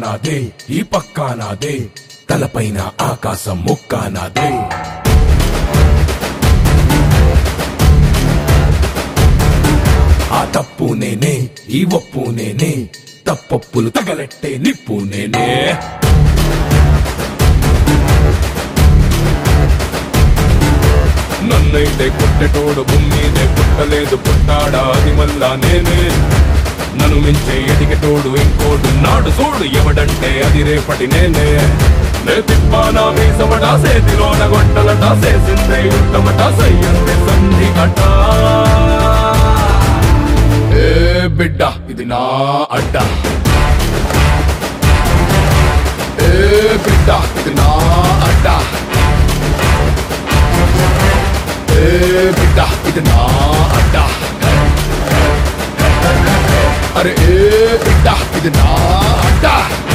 నాదే ఈ పక్కా నాదే తలపైన ఆకాశం ముక్కా నాదే ఆ తప్పు నేనే ఈ ఒప్పు నేనే తప్పప్పులు తగలెట్టే నిప్పు నేనే నన్నైతే కొట్టెటోడు భూమిదే పుట్టలేదు పుట్టాడా అది మళ్ళా నేనే నన్ను మించే ఎదిగటోడు ఇంకోడు నాడు చూడు ఎవడంటే అది రేపటి నేనే నే తిప్పానా మీసమట సేతిలోన గొట్టలట చేసిందే యుద్ధమట సయ్యందే సంధి అట ఏ బిడ్డ ఇది నా అడ్డ ఏ బిడ్డ ఇది నా అడ్డ ఏ బిడ్డ ఇది నా అడ్డ అరే ఏ బిడ్డ ఇది నా అడ్డ